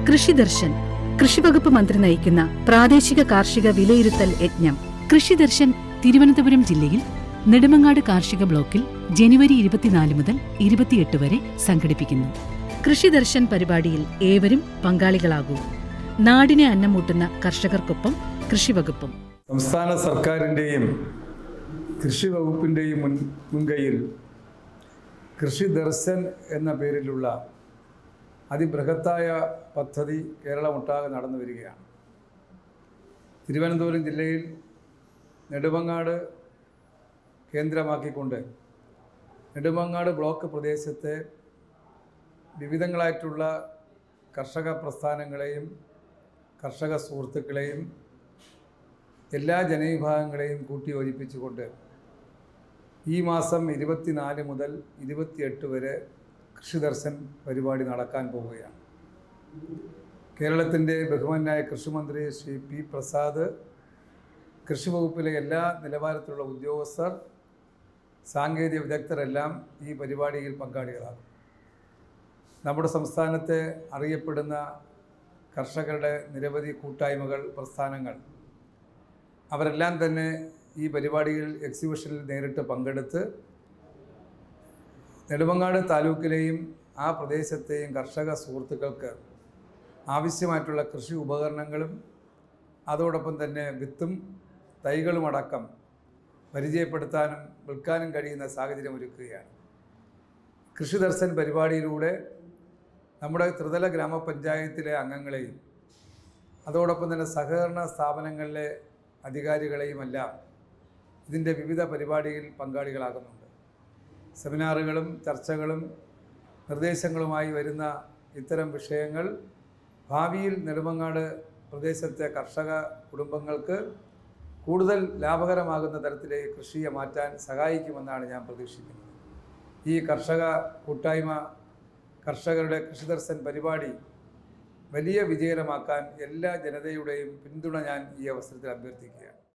കൃഷി ദർശൻ കൃഷിവകുപ്പ് മന്ത്രി നയിക്കുന്ന പ്രാദേശിക കാർഷിക വിലയിരുത്തൽ യജ്ഞം കൃഷി ദർശൻ തിരുവനന്തപുരം ജില്ലയിൽ നെടുമങ്ങാട് കാർഷിക ബ്ലോക്കിൽ ജനുവരി ഇരുപത്തിനാല് മുതൽ ഇരുപത്തിയെട്ട് വരെ സംഘടിപ്പിക്കുന്നു കൃഷി ദർശൻ പരിപാടിയിൽ ഏവരും പങ്കാളികളാകൂ നാടിനെ അന്നമൂട്ടുന്ന കർഷകർക്കൊപ്പം കൃഷിവകുപ്പും സംസ്ഥാന സർക്കാരിൻ്റെയും കൃഷി വകുപ്പിൻ്റെയും മുൻ മുൻകൈയിൽ കൃഷി ദർശൻ എന്ന പേരിലുള്ള അതിബൃഹത്തായ പദ്ധതി കേരളമൊട്ടാകെ നടന്നു വരികയാണ് തിരുവനന്തപുരം ജില്ലയിൽ നെടുമങ്ങാട് കേന്ദ്രമാക്കിക്കൊണ്ട് നെടുമങ്ങാട് ബ്ലോക്ക് പ്രദേശത്തെ വിവിധങ്ങളായിട്ടുള്ള കർഷക പ്രസ്ഥാനങ്ങളെയും കർഷക സുഹൃത്തുക്കളെയും എല്ലാ ജനവിഭാഗങ്ങളെയും കൂട്ടിയോജിപ്പിച്ചുകൊണ്ട് ഈ മാസം ഇരുപത്തിനാല് മുതൽ ഇരുപത്തിയെട്ട് വരെ കൃഷി ദർശൻ പരിപാടി നടക്കാൻ പോവുകയാണ് കേരളത്തിൻ്റെ ബഹുമാനായ കൃഷിമന്ത്രി ശ്രീ പി പ്രസാദ് കൃഷി വകുപ്പിലെ എല്ലാ നിലവാരത്തിലുള്ള ഉദ്യോഗസ്ഥർ സാങ്കേതിക വിദഗ്ധരെല്ലാം ഈ പരിപാടിയിൽ പങ്കാളികളാകും നമ്മുടെ സംസ്ഥാനത്തെ അറിയപ്പെടുന്ന കർഷകരുടെ നിരവധി കൂട്ടായ്മകൾ പ്രസ്ഥാനങ്ങൾ അവരെല്ലാം തന്നെ ഈ പരിപാടിയിൽ എക്സിബിഷനിൽ നേരിട്ട് പങ്കെടുത്ത് നെടുമങ്ങാട് താലൂക്കിലെയും ആ പ്രദേശത്തെയും കർഷക സുഹൃത്തുക്കൾക്ക് ആവശ്യമായിട്ടുള്ള കൃഷി ഉപകരണങ്ങളും അതോടൊപ്പം തന്നെ വിത്തും തൈകളുമടക്കം പരിചയപ്പെടുത്താനും വിൽക്കാനും കഴിയുന്ന സാഹചര്യം ഒരുക്കുകയാണ് കൃഷി ദർശൻ പരിപാടിയിലൂടെ നമ്മുടെ ത്രിതല ഗ്രാമപഞ്ചായത്തിലെ അംഗങ്ങളെയും അതോടൊപ്പം തന്നെ സഹകരണ സ്ഥാപനങ്ങളിലെ അധികാരികളെയുമെല്ലാം ഇതിൻ്റെ വിവിധ പരിപാടിയിൽ പങ്കാളികളാകുന്നുണ്ട് സെമിനാറുകളും ചർച്ചകളും നിർദ്ദേശങ്ങളുമായി വരുന്ന ഇത്തരം വിഷയങ്ങൾ ഭാവിയിൽ നെടുമങ്ങാട് പ്രദേശത്തെ കർഷക കുടുംബങ്ങൾക്ക് കൂടുതൽ ലാഭകരമാകുന്ന തരത്തിലേക്ക് കൃഷിയെ മാറ്റാൻ സഹായിക്കുമെന്നാണ് ഞാൻ പ്രതീക്ഷിക്കുന്നത് ഈ കർഷക കൂട്ടായ്മ കർഷകരുടെ കൃഷിദർശൻ പരിപാടി വലിയ വിജയകരമാക്കാൻ എല്ലാ ജനതയുടെയും പിന്തുണ ഞാൻ ഈ അവസരത്തിൽ അഭ്യർത്ഥിക്കുകയാണ്